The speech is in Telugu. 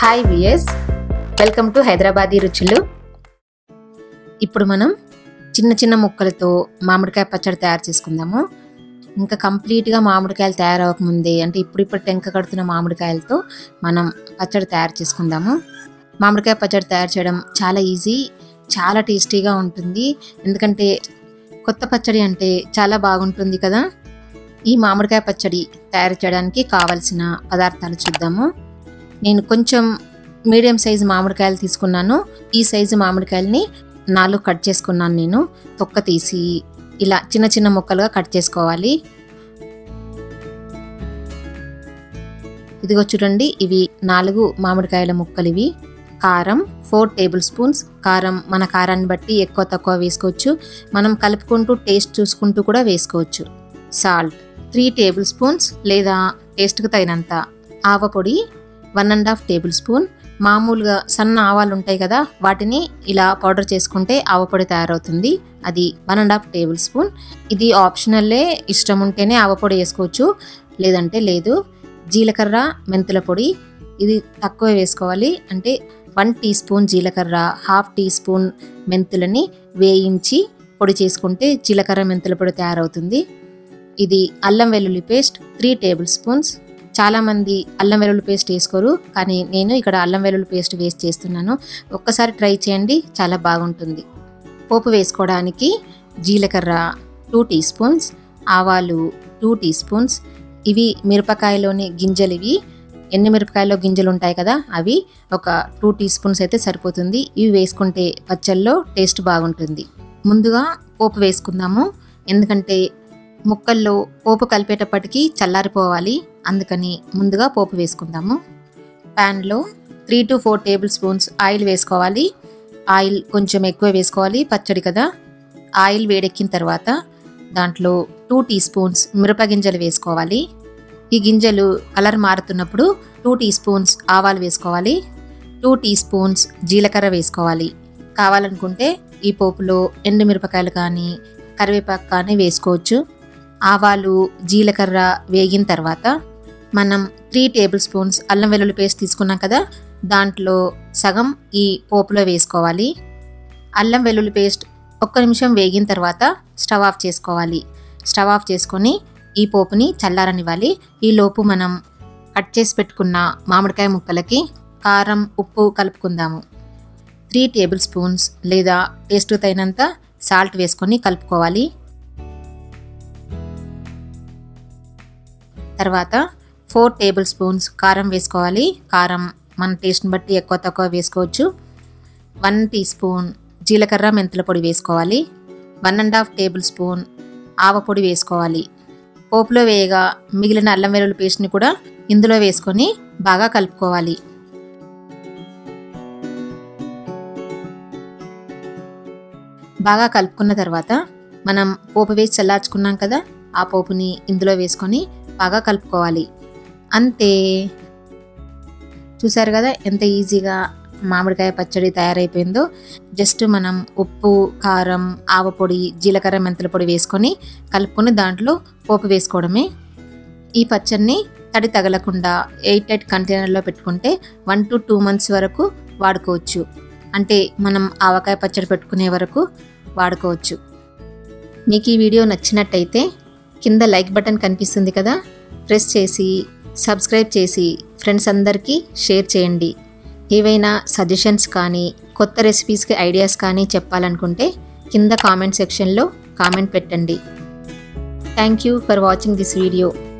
హాయ్ విఎస్ వెల్కమ్ టు హైదరాబాదీ రుచులు ఇప్పుడు మనం చిన్న చిన్న ముక్కలతో మామిడికాయ పచ్చడి తయారు చేసుకుందాము ఇంకా కంప్లీట్గా మామిడికాయలు తయారవకముందే అంటే ఇప్పుడు ఇప్పుడు టెంక కడుతున్న మామిడికాయలతో మనం పచ్చడి తయారు చేసుకుందాము మామిడికాయ పచ్చడి తయారు చేయడం చాలా ఈజీ చాలా టేస్టీగా ఉంటుంది ఎందుకంటే కొత్త పచ్చడి అంటే చాలా బాగుంటుంది కదా ఈ మామిడికాయ పచ్చడి తయారు చేయడానికి కావలసిన పదార్థాలు చూద్దాము నేను కొంచెం మీడియం సైజు మామిడికాయలు తీసుకున్నాను ఈ సైజు మామిడికాయలని నాలుగు కట్ చేసుకున్నాను నేను తొక్క తీసి ఇలా చిన్న చిన్న ముక్కలుగా కట్ చేసుకోవాలి ఇదిగో చూడండి ఇవి నాలుగు మామిడికాయల ముక్కలు ఇవి కారం ఫోర్ టేబుల్ స్పూన్స్ కారం మన కారాన్ని బట్టి ఎక్కువ తక్కువ వేసుకోవచ్చు మనం కలుపుకుంటూ టేస్ట్ చూసుకుంటూ కూడా వేసుకోవచ్చు సాల్ట్ త్రీ టేబుల్ స్పూన్స్ లేదా టేస్ట్కి తగినంత ఆవ పొడి one and half tablespoon మామూలుగా సన్న ఆవాలు ఉంటాయి కదా వాటిని ఇలా పౌడర్ చేసుకుంటే ఆవ పొడి తయారవుతుంది అది one and half tablespoon ఇది ఆప్షనల్లే ఇష్టం ఉంటేనే ఆవ పొడి వేసుకోవచ్చు లేదంటే లేదు జీలకర్ర మెంతుల పొడి ఇది తక్కువ వేసుకోవాలి అంటే వన్ టీ స్పూన్ జీలకర్ర హాఫ్ టీ స్పూన్ మెంతులని వేయించి పొడి చేసుకుంటే జీలకర్ర మెంతుల పొడి తయారవుతుంది ఇది అల్లం వెల్లుల్లి పేస్ట్ త్రీ టేబుల్ స్పూన్స్ చాలామంది అల్లం వెల్లుల్లి పేస్ట్ వేసుకోరు కానీ నేను ఇక్కడ అల్లం వెల్లుల్లి పేస్ట్ వేస్ట్ చేస్తున్నాను ఒక్కసారి ట్రై చేయండి చాలా బాగుంటుంది పోపు వేసుకోవడానికి జీలకర్ర టూ టీ స్పూన్స్ ఆవాలు టూ టీ స్పూన్స్ ఇవి మిరపకాయలోని గింజలు ఇవి ఎన్ని మిరపకాయలో గింజలు ఉంటాయి కదా అవి ఒక టూ టీ స్పూన్స్ అయితే సరిపోతుంది ఇవి వేసుకుంటే పచ్చల్లో టేస్ట్ బాగుంటుంది ముందుగా పోపు వేసుకుందాము ఎందుకంటే ముక్కల్లో పోపు కలిపేటప్పటికి చల్లారిపోవాలి అందుకని ముందుగా పోపు వేసుకుందాము ప్యాన్లో three to four tablespoons oil వేసుకోవాలి ఆయిల్ కొంచెం ఎక్కువ వేసుకోవాలి పచ్చడి కదా ఆయిల్ వేడెక్కిన తర్వాత దాంట్లో టూ టీ స్పూన్స్ మిరపగింజలు వేసుకోవాలి ఈ గింజలు కలర్ మారుతున్నప్పుడు టూ టీ స్పూన్స్ ఆవాలు వేసుకోవాలి టూ టీ స్పూన్స్ జీలకర్ర వేసుకోవాలి కావాలనుకుంటే ఈ పోపులో ఎండు మిరపకాయలు కానీ కరివేపాకు కానీ వేసుకోవచ్చు ఆవాలు జీలకర్ర వేగిన తర్వాత మనం త్రీ టేబుల్ స్పూన్స్ అల్లం వెల్లుల్లి పేస్ట్ తీసుకున్నాం కదా దాంట్లో సగం ఈ పోపులో వేసుకోవాలి అల్లం వెల్లుల్లి పేస్ట్ ఒక్క నిమిషం వేగిన తర్వాత స్టవ్ ఆఫ్ చేసుకోవాలి స్టవ్ ఆఫ్ చేసుకొని ఈ పోపుని చల్లారనివ్వాలి ఈ లోపు మనం కట్ చేసి పెట్టుకున్న మామిడికాయ ముక్కలకి కారం ఉప్పు కలుపుకుందాము త్రీ టేబుల్ స్పూన్స్ లేదా టేస్ట్ తగినంత సాల్ట్ వేసుకొని కలుపుకోవాలి తర్వాత ఫోర్ టేబుల్ స్పూన్స్ కారం వేసుకోవాలి కారం మన టేస్ట్ని బట్టి ఎక్కువ తక్కువ వేసుకోవచ్చు వన్ టీ స్పూన్ జీలకర్ర మెంతుల పొడి వేసుకోవాలి one and half tablespoon ఆవ పొడి వేసుకోవాలి పోపులో వేయగా మిగిలిన అల్లం వెల్లుల్లి పేస్ట్ని కూడా ఇందులో వేసుకొని బాగా కలుపుకోవాలి బాగా కలుపుకున్న తర్వాత మనం పోపు వేసి చల్లార్చుకున్నాం కదా ఆ పోపుని ఇందులో వేసుకొని బాగా కలుపుకోవాలి అంతే చూసారు కదా ఎంత ఈజీగా మామిడికాయ పచ్చడి తయారైపోయిందో జస్ట్ మనం ఉప్పు కారం ఆవపొడి జీలకర్ర మెంతుల పొడి వేసుకొని కలుపుకొని దాంట్లో పోపు వేసుకోవడమే ఈ పచ్చడిని తడి తగలకుండా ఎయిట్ ఎయిట్ కంటైనర్లో పెట్టుకుంటే వన్ టు టూ మంత్స్ వరకు వాడుకోవచ్చు అంటే మనం ఆవకాయ పచ్చడి పెట్టుకునే వరకు వాడుకోవచ్చు మీకు ఈ వీడియో నచ్చినట్టయితే కింద లైక్ బటన్ కనిపిస్తుంది కదా ప్రెస్ చేసి సబ్స్క్రైబ్ చేసి ఫ్రెండ్స్ అందరికీ షేర్ చేయండి ఏవైనా సజెషన్స్ కానీ కొత్త రెసిపీస్కి ఐడియాస్ కానీ చెప్పాలనుకుంటే కింద కామెంట్ సెక్షన్లో కామెంట్ పెట్టండి thank you for watching this video